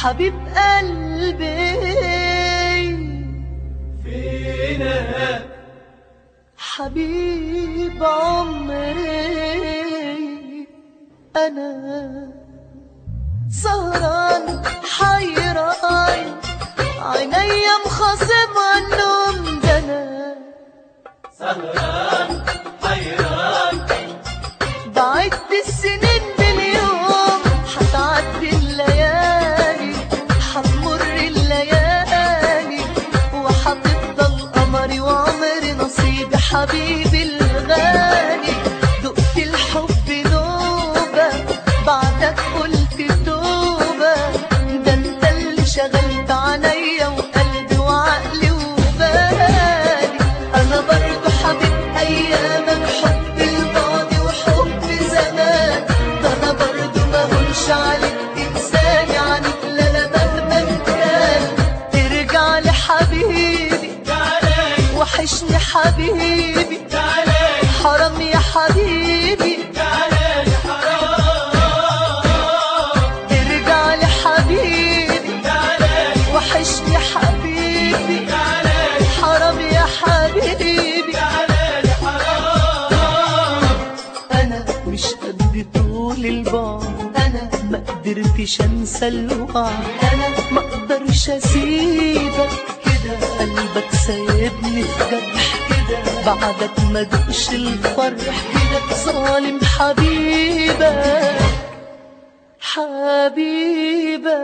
حبيب قلبي فينا حبيب عمري أنا سهران حيران عينيا مخاصم النوم ده أنا سهران حيران بعد السنين باليوم حتعدي الليالي حتمر الليالي وحتفضل قمري وعمري نصيبي حبيبي الغالي دقت الحب نوبة بعدك قلت توبة ده انت اللي شغلت عليا وقلبي وعقلي وبالي انا برضو حبيب ايامك حب الماضي وحب زمان ده انا برضو ما هونش عليك انساني عنك لا لا مهما كان ارجع لي حبيبي تعالي وحشني حبيبي تعالي حرام يا حبيبي تعالي حرام ارجع لي حبيبي تعالي وحشني حبيبي تعالي حرام يا حبيبي تعالي حرام انا مش قد طول البعد انا ما قدرتش انسى الوعد انا ما اقدرش اسيبك كده قلبك سايبني في جرح كده بعدك ما دقش الفرح كده ظالم حبيبك حبيبك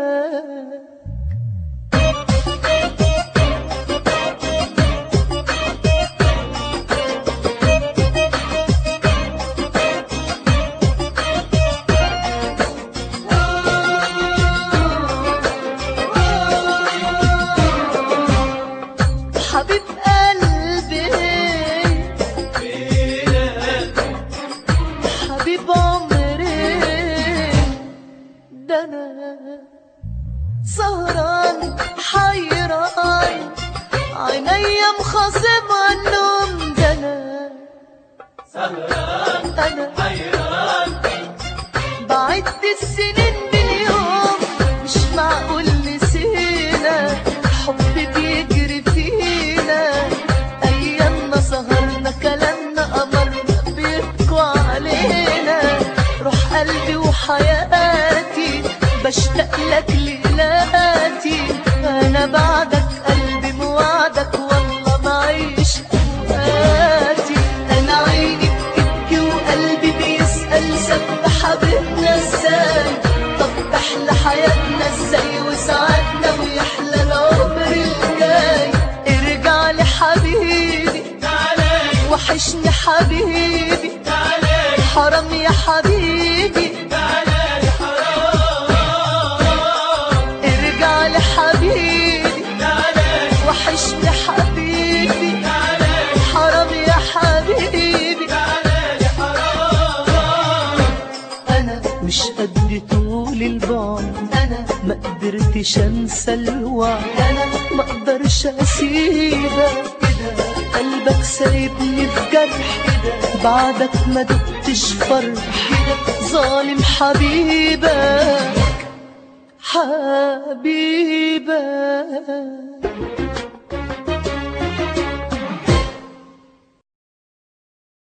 حبيب قلبي فينا حبيب عمري ده انا سهران حيران عينيا مخاصم النوم ده انا سهران انا حيران بعد السنين باليوم مش معقول نسينا حب بيجري فينا ايامنا سهرنا كلامنا قمرنا بيبكوا علينا روح قلبي وحياتي بشتاق لك ليلاتي انا بعدك قلبي موعدك والله معيش اوقاتي انا عيني بتبكي وقلبي بيسأل سب حبيبنا ازاي طب تحلى حياتنا ازاي وسعادنا ويحلى العمر الجاي ارجع لي حبيبي تعالي وحشني حبيبي تعالي حرام يا حبيبي تعالي حرام ارجع لي حبيبي تعالي وحشني حبيبي تعالي حرام يا حبيبي تعالي حرام انا مش قد طول البعد انا ما قدرتش انسى الوعد انا ما اقدرش اسيبك كده قلبك سايبني في جرح كده بعدك ما دقتش فرح كده ظالم حبيبك حبيبك